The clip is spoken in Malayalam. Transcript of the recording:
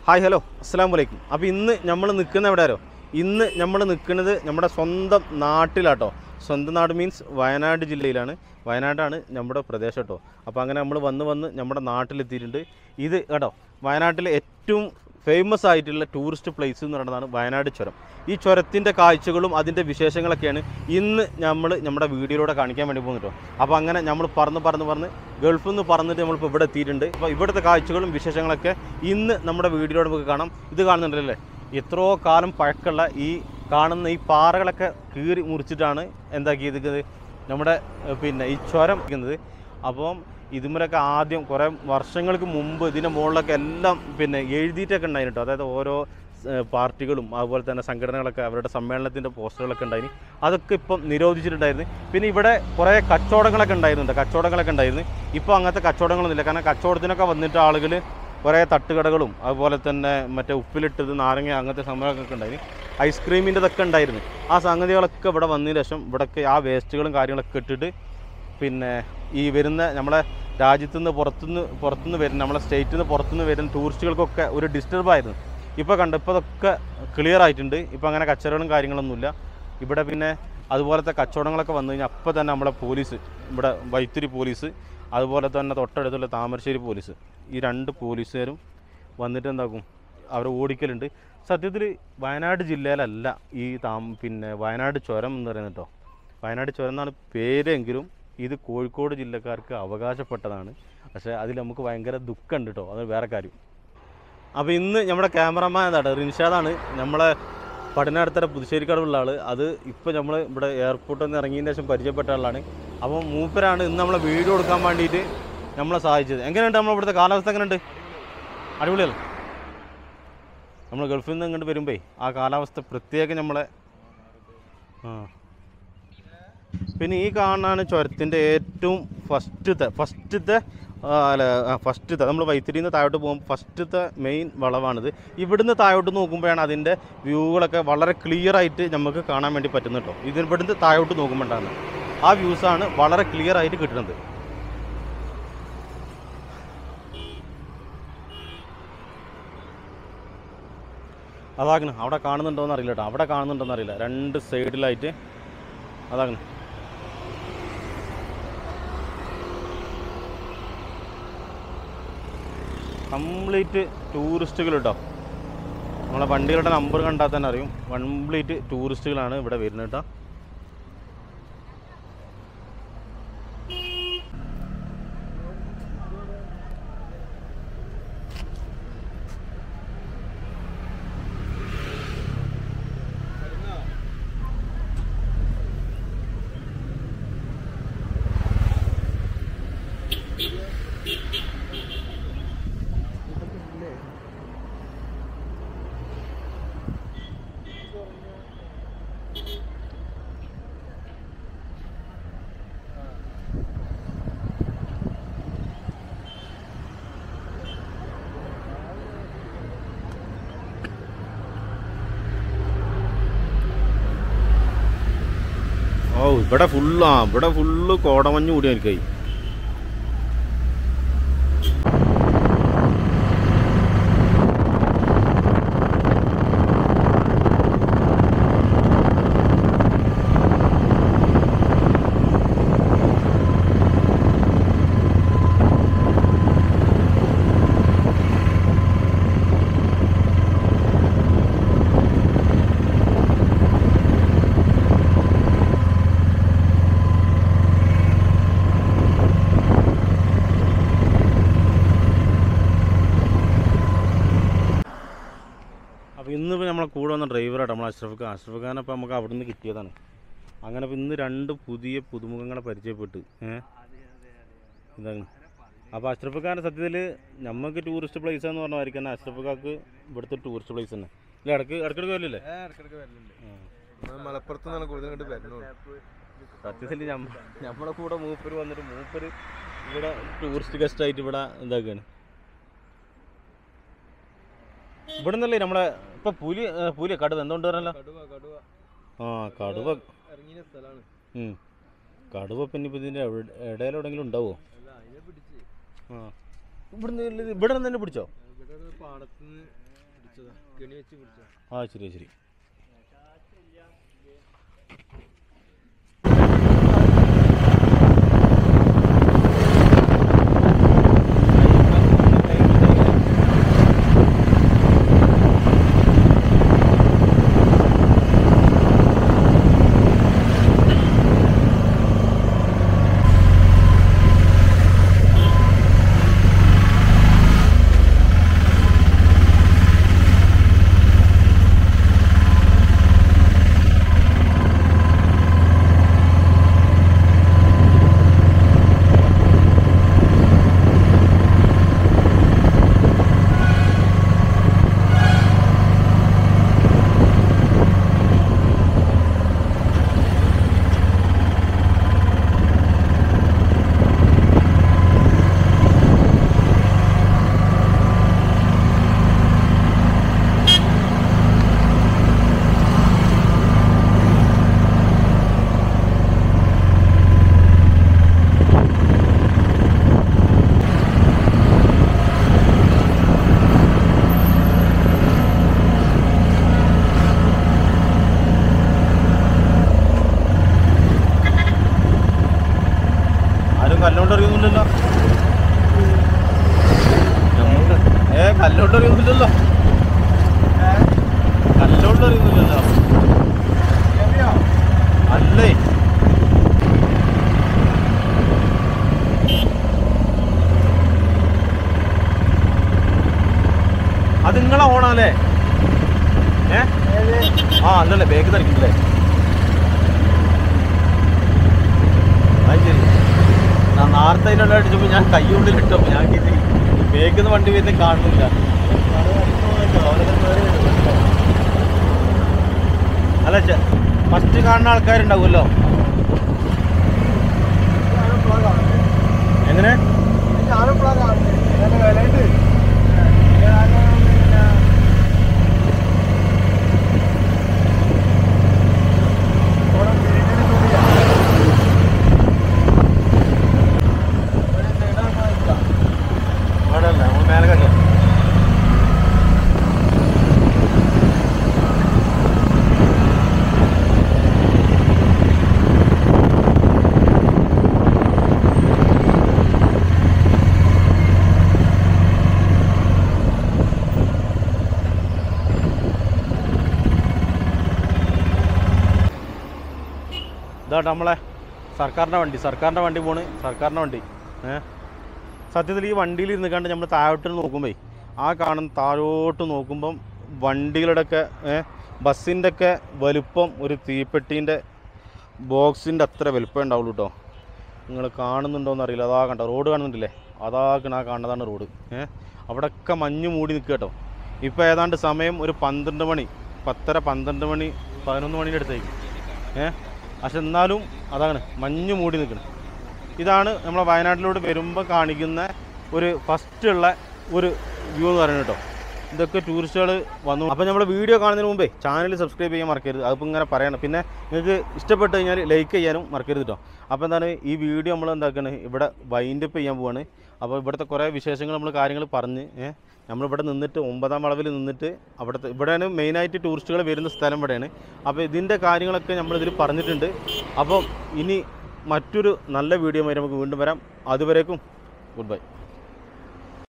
ഹായ് ഹലോ അസ്സാം വലൈക്കും അപ്പോൾ ഇന്ന് നമ്മൾ നിൽക്കുന്ന എവിടെ അറിയോ ഇന്ന് നമ്മൾ നിൽക്കുന്നത് നമ്മുടെ സ്വന്തം നാട്ടിലാട്ടോ സ്വന്തം നാട് മീൻസ് വയനാട് ജില്ലയിലാണ് വയനാടാണ് നമ്മുടെ പ്രദേശം കേട്ടോ അപ്പോൾ അങ്ങനെ നമ്മൾ വന്ന് വന്ന് നമ്മുടെ നാട്ടിലെത്തിയിട്ടുണ്ട് ഇത് കേട്ടോ വയനാട്ടിലെ ഏറ്റവും ഫേമസ് ആയിട്ടുള്ള ടൂറിസ്റ്റ് പ്ലേസ് എന്ന് പറയുന്നതാണ് വയനാട് ചുരം ഈ ചുരത്തിൻ്റെ കാഴ്ചകളും അതിൻ്റെ വിശേഷങ്ങളൊക്കെയാണ് ഇന്ന് നമ്മൾ നമ്മുടെ വീഡിയോയിലൂടെ കാണിക്കാൻ വേണ്ടി പോകുന്നത് കേട്ടോ അപ്പോൾ അങ്ങനെ നമ്മൾ പറന്ന് പറന്ന് പറന്ന് ഗൾഫിൽ നിന്ന് പറന്നിട്ട് നമ്മളിപ്പോൾ ഇവിടെ എത്തിയിട്ടുണ്ട് അപ്പോൾ ഇവിടുത്തെ കാഴ്ചകളും വിശേഷങ്ങളൊക്കെ ഇന്ന് നമ്മുടെ വീഡിയോയിലൂടെ നമുക്ക് കാണാം ഇത് കാണുന്നുണ്ടല്ലേ എത്രയോ കാലം പഴക്കമുള്ള ഈ കാണുന്ന ഈ പാറകളൊക്കെ കീറി മുറിച്ചിട്ടാണ് എന്താക്കിയത് നമ്മുടെ ഏഹ്, പിന്നെ ഈ ചുരം ഇരിക്കുന്നത് അപ്പം ഇതുമലൊക്കെ ആദ്യം കുറേ വർഷങ്ങൾക്ക് മുമ്പ് ഇതിൻ്റെ മുകളിലൊക്കെ എല്ലാം പിന്നെ എഴുതിയിട്ടൊക്കെ ഉണ്ടായിരുന്നു കേട്ടോ അതായത് ഓരോ ഏഹ്, പാർട്ടികളും അതുപോലെ തന്നെ സംഘടനകളൊക്കെ അവരുടെ സമ്മേളനത്തിൻ്റെ പോസ്റ്ററുകളൊക്കെ ഉണ്ടായിരുന്നു അതൊക്കെ ഇപ്പം നിരോധിച്ചിട്ടുണ്ടായിരുന്നു പിന്നെ ഇവിടെ കുറേ കച്ചവടങ്ങളൊക്കെ ഉണ്ടായിരുന്നുണ്ട് കച്ചവടങ്ങളൊക്കെ ഉണ്ടായിരുന്നു ഇപ്പോൾ അങ്ങനത്തെ കച്ചവടങ്ങളൊന്നുമില്ല കാരണം കച്ചവടത്തിനൊക്കെ വന്നിട്ട് ആളുകൾ കുറേ തട്ടുകടകളും അതുപോലെ തന്നെ മറ്റേ ഉപ്പിലിട്ടത് നാരങ്ങ അങ്ങനത്തെ സംഭവങ്ങളൊക്കെ ഉണ്ടായിരുന്നു ഐസ്ക്രീമിൻ്റെതൊക്കെ ഉണ്ടായിരുന്നു ആ സംഗതികളൊക്കെ ഇവിടെ വന്നതിന് ശേഷം ഇവിടെയൊക്കെ ആ വേസ്റ്റുകളും കാര്യങ്ങളൊക്കെ ഇട്ടിട്ട് പിന്നെ ഈ വരുന്ന നമ്മളെ രാജ്യത്തു നിന്ന് പുറത്തുനിന്ന് പുറത്തുനിന്ന് വരുന്ന നമ്മളെ സ്റ്റേറ്റിൽ നിന്ന് പുറത്തുനിന്ന് വരുന്ന ടൂറിസ്റ്റുകൾക്കൊക്കെ ഒരു ഡിസ്റ്റർബായിരുന്നു ഇപ്പോൾ കണ്ട ഇപ്പോൾ അതൊക്കെ ക്ലിയർ ആയിട്ടുണ്ട് ഇപ്പോൾ അങ്ങനെ കച്ചവടങ്ങളും കാര്യങ്ങളൊന്നുമില്ല ഇവിടെ പിന്നെ അതുപോലത്തെ കച്ചവടങ്ങളൊക്കെ വന്നു കഴിഞ്ഞാൽ അപ്പോൾ തന്നെ നമ്മളെ പോലീസ് ഇവിടെ വൈത്തിരി പോലീസ് അതുപോലെ തന്നെ തൊട്ടടുത്തുള്ള താമരശ്ശേരി പോലീസ് ഈ രണ്ട് പോലീസുകാരും വന്നിട്ട് എന്താക്കും അവരെ ഓടിക്കലുണ്ട് സത്യത്തിൽ വയനാട് ജില്ലയിലല്ല ഈ താം പിന്നെ വയനാട് ചുരം എന്ന് പറയുന്നത് കേട്ടോ വയനാട് ചുരം എന്നാണ് പേരെങ്കിലും ഇത് കോഴിക്കോട് ജില്ലക്കാർക്ക് അവകാശപ്പെട്ടതാണ് പക്ഷേ അതിൽ നമുക്ക് ഭയങ്കര ദുഃഖമുണ്ട് കേട്ടോ അത് വേറെ കാര്യം അപ്പോൾ ഇന്ന് നമ്മുടെ ക്യാമറമാൻ എന്താണ് റിൻഷാദാണ് നമ്മളെ പടിഞ്ഞാടത്തര പുതുശ്ശേരിക്കടവുള്ള ആൾ അത് ഇപ്പോൾ നമ്മൾ ഇവിടെ എയർപോർട്ടിൽ നിന്ന് ഇറങ്ങിയതിന് ശേഷം പരിചയപ്പെട്ട ആളാണ് അപ്പോൾ മൂപ്പരാണ് ഇന്ന് നമ്മളെ വീഡിയോ എടുക്കാൻ വേണ്ടിയിട്ട് നമ്മളെ സഹായിച്ചത് എങ്ങനെയുണ്ട് നമ്മൾ ഇവിടുത്തെ കാലാവസ്ഥ എങ്ങനെയുണ്ട് അടിപൊളിയല്ലേ നമ്മൾ ഗൾഫിൽ നിന്ന് ഇങ്ങോട്ട് വരുമ്പേ ആ കാലാവസ്ഥ പ്രത്യേകം നമ്മളെ ആ പിന്നെ ഈ കാണാനാണ് ചുരത്തിൻ്റെ ഏറ്റവും ഫസ്റ്റത്തെ ഫസ്റ്റത്തെ അല്ല ഫസ്റ്റത്തെ നമ്മൾ വൈത്തിരിയിൽ നിന്ന് താഴോട്ട് പോകുമ്പോൾ ഫസ്റ്റത്തെ മെയിൻ വളവാണിത് ഇവിടുന്ന് താഴോട്ട് നോക്കുമ്പോഴാണ് അതിൻ്റെ വ്യൂകളൊക്കെ വളരെ ക്ലിയർ ആയിട്ട് നമുക്ക് കാണാൻ വേണ്ടി പറ്റുന്നത് കേട്ടോ ഇത് ഇവിടുന്ന് താഴോട്ട് നോക്കുമ്പോഴാണ് ആ വ്യൂസാണ് വളരെ ക്ലിയർ ആയിട്ട് കിട്ടുന്നത് അതാകണം അവിടെ കാണുന്നുണ്ടോയെന്ന് അറിയില്ല കേട്ടോ അവിടെ കാണുന്നുണ്ടോയെന്ന് അറിയില്ല രണ്ട് സൈഡിലായിട്ട് അതാകണം കംപ്ലീറ്റ് ടൂറിസ്റ്റുകൾ കേട്ടോ നമ്മളെ വണ്ടികളുടെ നമ്പർ കണ്ടാൽ തന്നെ അറിയും കംപ്ലീറ്റ് ടൂറിസ്റ്റുകളാണ് ഇവിടെ വരുന്നത് കേട്ടോ ഓ ഇവിടെ ഫുള്ള് ആ ഇവിടെ ഫുള്ള് കോടമഞ്ഞ് കൂടി എനിക്കായി അപ്പോൾ ഇന്ന് ഇപ്പോൾ നമ്മളെ കൂടെ വന്ന ഡ്രൈവറാണ് നമ്മൾ അഷ്റഫ് ഖാൻ അഷ്റഫ് ഖാൻ അപ്പോൾ നമുക്ക് അവിടെ നിന്ന് കിട്ടിയതാണ് അങ്ങനെ ഇപ്പോൾ ഇന്ന് രണ്ട് പുതിയ പുതുമുഖങ്ങളെ പരിചയപ്പെട്ട് ഏഹ് ഇതാണ് അപ്പോൾ അഷ്റഫ് ഖാൻ്റെ സത്യത്തിൽ നമുക്ക് ടൂറിസ്റ്റ് പ്ലേസ് എന്ന് പറഞ്ഞ മാതിരി തന്നെ അഷ്റഫ് ഖാക്ക് ഇവിടുത്തെ ടൂറിസ്റ്റ് പ്ലേസ് തന്നെ ഇല്ല ഇടക്ക് ഇടക്കിടക്ക് വരില്ലേ ഏ, ഇടയ്ക്കിടയ്ക്ക് വരലുണ്ട് നമ്മള് മലപ്പുറത്ത് നിന്നാണ് കൂടുതൽ ഇങ്ങോട്ട് വരുന്നത് സത്യത്തിൽ നമ്മളെ കൂടെ മൂപ്പര് വന്നിട്ട് മൂപ്പര് ഇവിടെ ടൂറിസ്റ്റ് ഗസ്റ്റ് ആയിട്ട് ഇവിടെ ഇതാക്കാണ് ഇവിടെ നിന്നല്ലേ നമ്മളെ ഇപ്പൊ പുലി ഏ, പുലി കടുവ എന്തുകൊണ്ട് പറഞ്ഞല്ലോ കടുവ കടുവ ആ കടുവ ഇറങ്ങിയ സ്ഥലമാണ് ഉം. കടുവ പിന്നെ ഇപ്പൊ ഇതിന്റെ എവിടെ- ഇടയിൽ എവിടെയെങ്കിലും ഉണ്ടാവോ അല്ല അതിനെ പിടിച്ച് ആ ഇവിടുന്ന് ഇല്ല- ഇവിടെ നിന്ന് തന്നെ പിടിച്ചോ ഇവിടെ ഒരു പാടത്തുനിന്ന് പിടിച്ചതാ കെണി വെച്ച് പിടിച്ചതാ ആ ശരി ശരി ആരും കല്ലോണ്ട് അറിയുന്നില്ലല്ലോ നമുക്ക് ഏ കല്ലോണ്ട് അറിയുന്നില്ലല്ലോ കല്ലോണ്ട് അറിയുന്നില്ലല്ലോ അല്ലേ അത് നിങ്ങളെ ഓണാല്ലേ ഏ ആ അല്ലല്ലേ ബേക്ക് തരക്കില്ലേ അത് ശരി ഞാൻ നേരത്തെ അതിനുള്ള അടിച്ചപ്പോൾ ഞാൻ കൈ കൊണ്ടിൽ ഇട്ടപ്പോൾ ഞാൻ ഇത് ബേക്കുന്ന വണ്ടി വരുന്ന കാണുന്നില്ല അല്ല ഫസ്റ്റ് കാണുന്ന ആൾക്കാരുണ്ടാവുമല്ലോ എങ്ങനെ അവിടെ അല്ല നമ്മൾ മേലെ കഴിയാം ഇതാട്ടോ നമ്മളെ സർക്കാരിൻ്റെ വണ്ടി സർക്കാരിൻ്റെ വണ്ടി പോണ് സർക്കാരിൻ്റെ വണ്ടി ഏ സത്യത്തിൽ ഈ വണ്ടിയിൽ ഇരുന്ന് കണ്ട് നമ്മൾ താഴോട്ട് നോക്കുമ്പോൾ ആ കാണുന്ന താഴോട്ട് നോക്കുമ്പം വണ്ടികളുടെയൊക്കെ ഏ ബസ്സിൻ്റെ ഒക്കെ വലുപ്പം ഒരു തീപ്പെട്ടീൻ്റെ ബോക്സിൻ്റെ അത്ര വലുപ്പം ഉണ്ടാവുള്ളൂ കേട്ടോ നിങ്ങൾ കാണുന്നുണ്ടോയെന്ന് അറിയില്ല അതാ കണ്ടോ റോഡ് കാണുന്നുണ്ടല്ലേ അതാക്കണ ആ കാണുന്നതാണ് റോഡ് ഏ അവിടെയൊക്കെ മഞ്ഞ് മൂടി നിൽക്കുക കേട്ടോ ഇപ്പോൾ ഏതാണ്ട് സമയം ഒരു പന്ത്രണ്ട് മണി പത്തര പന്ത്രണ്ട് മണി പതിനൊന്ന് മണീൻ്റെ അടുത്തേക്ക് ഏ പക്ഷെ എന്നാലും അതാണ് മഞ്ഞ് മൂടി നിൽക്കണം ഇതാണ് നമ്മളെ വയനാട്ടിലോട്ട് വരുമ്പോൾ കാണിക്കുന്ന ഒരു ഫസ്റ്റ് ഉള്ള ഒരു വ്യൂ എന്ന് പറയുന്നത് കേട്ടോ ഇതൊക്കെ ടൂറിസ്റ്റുകൾ വന്നു അപ്പോൾ നമ്മൾ വീഡിയോ കാണുന്നതിന് മുമ്പേ ചാനൽ സബ്സ്ക്രൈബ് ചെയ്യാൻ മറക്കരുത് അതിപ്പോൾ ഇങ്ങനെ പറയണം പിന്നെ നിങ്ങൾക്ക് ഇഷ്ടപ്പെട്ട് കഴിഞ്ഞാൽ ലൈക്ക് ചെയ്യാനും മറക്കരുത് കേട്ടോ അപ്പോൾ എന്താണ് ഈ വീഡിയോ നമ്മൾ എന്താക്കുകയാണ് ഇവിടെ വൈൻഡപ്പ് ചെയ്യാൻ പോവാണ് അപ്പോൾ ഇവിടുത്തെ കുറേ വിശേഷങ്ങൾ നമ്മൾ കാര്യങ്ങൾ പറഞ്ഞ് ഏഹ് നമ്മളിവിടെ നിന്നിട്ട് ഒമ്പതാം വളവിൽ നിന്നിട്ട് അവിടുത്തെ ഇവിടെയാണ് മെയിനായിട്ട് ടൂറിസ്റ്റുകൾ വരുന്ന സ്ഥലം ഇവിടെയാണ് അപ്പോൾ ഇതിൻ്റെ കാര്യങ്ങളൊക്കെ നമ്മളിതിൽ പറഞ്ഞിട്ടുണ്ട് അപ്പം ഇനി മറ്റൊരു നല്ല വീഡിയോ നമുക്ക് വീണ്ടും വരാം അതുവരേക്കും ഗുഡ് ബൈ